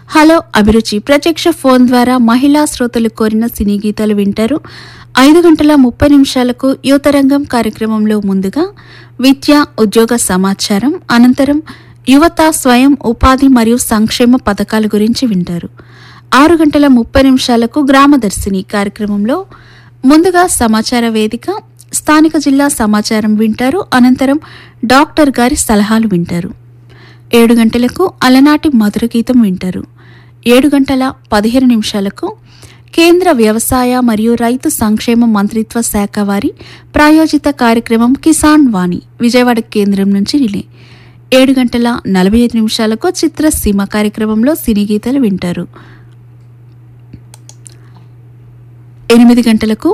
hello అభిరుచి ప్రత్యక్ష phone ద్వారా మహిళా శ్రోతలు కోరిన సినీ గీతాలు వింటారు ఐదు గంటల ముప్పై నిమిషాలకు యువతరంగం కార్యక్రమంలో ముందుగా విద్య ఉద్యోగ సమాచారం అనంతరం యువత స్వయం ఉపాధి మరియు సంక్షేమ పథకాల గురించి వింటారు ఆరు గంటల ముప్పై నిమిషాలకు గ్రామదర్శిని కార్యక్రమంలో ముందుగా సమాచార వేదిక స్థానిక జిల్లా సమాచారం వింటారు అనంతరం డాక్టర్ గారి సలహాలు వింటారు ఏడు గంటలకు అలనాటి మధుర గీతం వింటారు ఏడు గంటల పదిహేను నిమిషాలకు కేంద్ర వ్యవసాయ మరియు రైతు సంక్షేమ మంత్రిత్వ శాఖ వారి ప్రాయోజిత కార్యక్రమం కిసాన్ వాణి విజయవాడ కేంద్రం నుంచి రిలే ఏడు గంటల నలభై ఐదు నిమిషాలకు చిత్రసీమ కార్యక్రమంలో సినీ గీతాలు వింటారు ఎనిమిది గంటలకు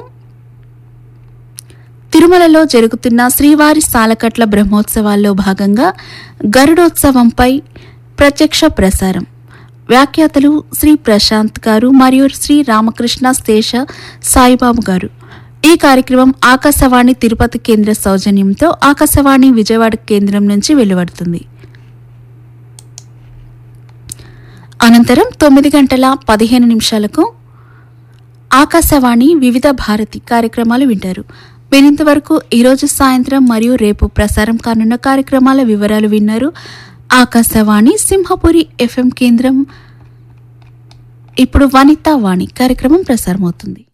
తిరుమలలో జరుగుతున్న శ్రీవారి సాలకట్ల బ్రహ్మోత్సవాల్లో భాగంగా గరుడోత్సవంపై ప్రత్యక్ష ప్రసారం వ్యాఖ్యాతలు శ్రీ ప్రశాంత్ గారు మరియు శ్రీ రామకృష్ణ శేష సాయిబాబు గారు ఈ కార్యక్రమం ఆకాశవాణి తిరుపతి కేంద్ర సౌజన్యంతో ఆకాశవాణి విజయవాడ కేంద్రం నుంచి వెలువడుతుంది అనంతరం తొమ్మిది గంటల పదిహేను నిమిషాలకు ఆకాశవాణి వివిధ భారతి కార్యక్రమాలు వింటారు వినింతవరకు ఈరోజు సాయంత్రం మరియు రేపు ప్రసారం కానున్న కార్యక్రమాల వివరాలు విన్నారు ఆకాశవాణి సింహపురి ఎఫ్ఎం కేంద్రం ఇప్పుడు వనితా వాణి కార్యక్రమం ప్రసారమవుతుంది